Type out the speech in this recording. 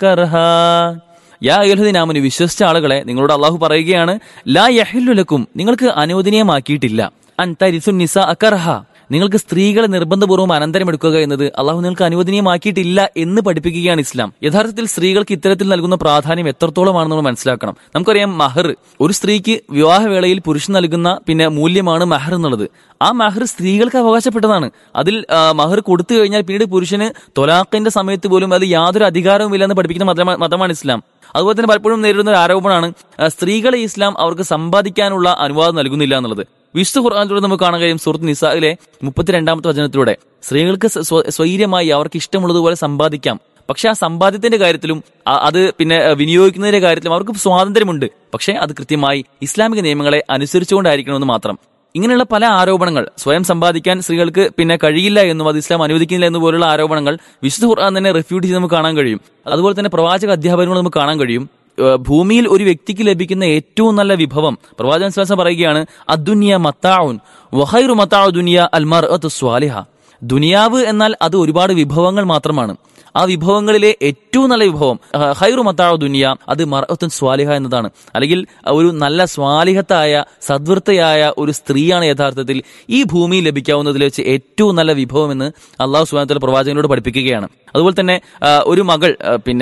അക്കർഹാ യാ അയ്യുഹദിനാമന് വിശ്വസിച്ച ആളുകളെ നിങ്ങളോട് അള്ളാഹു പറയുകയാണ് ലാ യഹില്ലുലക്കും നിങ്ങൾക്ക് അനുവദനീയമാക്കിയിട്ടില്ല അൻ തരിസു നിസ അക്കർഹ നിങ്ങൾക്ക് സ്ത്രീകളെ നിർബന്ധപൂർവ്വം അനന്തരമെടുക്കുക എന്നത് അള്ളാഹു നിങ്ങൾക്ക് അനുവദനീയമാക്കിയിട്ടില്ല എന്ന് പഠിപ്പിക്കുകയാണ് ഇസ്ലാം യഥാർത്ഥത്തിൽ സ്ത്രീകൾക്ക് ഇത്തരത്തിൽ നൽകുന്ന പ്രാധാന്യം എത്രത്തോളമാണെന്ന് നമ്മൾ മനസ്സിലാക്കണം നമുക്കറിയാം മഹർ ഒരു സ്ത്രീക്ക് വിവാഹവേളയിൽ പുരുഷൻ നൽകുന്ന പിന്നെ മൂല്യമാണ് മഹർ എന്നുള്ളത് ആ മഹർ സ്ത്രീകൾക്ക് അവകാശപ്പെട്ടതാണ് അതിൽ ആ, മഹർ കൊടുത്തു കഴിഞ്ഞാൽ പിന്നീട് പുരുഷന് തൊലാഖിന്റെ സമയത്ത് പോലും അത് യാതൊരു അധികാരവും ഇല്ലെന്ന് പഠിപ്പിക്കുന്ന മതമാ- മതമാണ് ഇസ്ലാം അതുപോലെ തന്നെ പലപ്പോഴും നേരിടുന്ന ഒരു ആരോപണമാണ് ആ, സ്ത്രീകളെ ഇസ്ലാം അവർക്ക് സമ്പാദിക്കാനുള്ള അനുവാദം നൽകുന്നില്ല എന്നുള്ളത് വിശുദ്ധ ഖുർആാനിലൂടെ നമുക്ക് കാണാൻ കഴിയും സുഹൃത്ത് നിസായിലെ മുപ്പത്തിരണ്ടാമത്തെ വചനത്തിലൂടെ സ്ത്രീകൾക്ക് സ്വ- സ്വ- സ്വൈര്യമായി അവർക്ക് ഇഷ്ടമുള്ളതുപോലെ സമ്പാദിക്കാം പക്ഷെ ആ സമ്പാദ്യത്തിന്റെ കാര്യത്തിലും ആ- അത് പിന്നെ ആ, വിനിയോഗിക്കുന്നതിന്റെ കാര്യത്തിലും അവർക്ക് സ്വാതന്ത്ര്യമുണ്ട് പക്ഷേ അത് കൃത്യമായി ഇസ്ലാമിക നിയമങ്ങളെ അനുസരിച്ചുകൊണ്ടായിരിക്കണമെന്ന് മാത്രം ഇങ്ങനെയുള്ള പല ആരോപണങ്ങൾ സ്വയം സമ്പാദിക്കാൻ സ്ത്രീകൾക്ക് പിന്നെ കഴിയില്ല എന്നും അത് ഇസ്ലാം അനുവദിക്കുന്നില്ല എന്ന് പോലുള്ള ആരോപണങ്ങൾ വിശുദ്ധ ഖുർആൻ തന്നെ റെഫ്യൂട്ട് ചെയ്ത് നമുക്ക് കാണാൻ കഴിയും അതുപോലെ തന്നെ പ്രവാചക അധ്യാപനങ്ങൾ നമുക്ക് കാണാൻ കഴിയും ഏഹ് ഭൂമിയിൽ ഒരു വ്യക്തിക്ക് ലഭിക്കുന്ന ഏറ്റവും നല്ല വിഭവം പ്രവാചകൻ സ്വലം പറയുകയാണ് അദ്ദുനിയ മത്താവുൻ വഹൈറു മത്താഉ ദുനിയ അൽമർ സ്വാലിഹ ദുനിയാവ് എന്നാൽ അത് ഒരുപാട് വിഭവങ്ങൾ മാത്രമാണ് ആ വിഭവങ്ങളിലെ ഏറ്റവും നല്ല വിഭവം അഹ് ഹൈറു മത്താഴ ദുനിയ അത് മറത്തുൻ സ്വാലിഹ എന്നതാണ് അല്ലെങ്കിൽ ഒരു നല്ല സ്വാലിഹത്തായ സദ്വൃത്തയായ ഒരു സ്ത്രീയാണ് യഥാർത്ഥത്തിൽ ഈ ഭൂമിയിൽ ലഭിക്കാവുന്നതിൽ വെച്ച് ഏറ്റവും നല്ല വിഭവം എന്ന് അള്ളാഹു സുബാനത്തുള്ള പ്രവാചകനോട് പഠിപ്പിക്കുകയാണ് അതുപോലെ തന്നെ ആ, ഒരു മകൾ ആ, പിന്നെ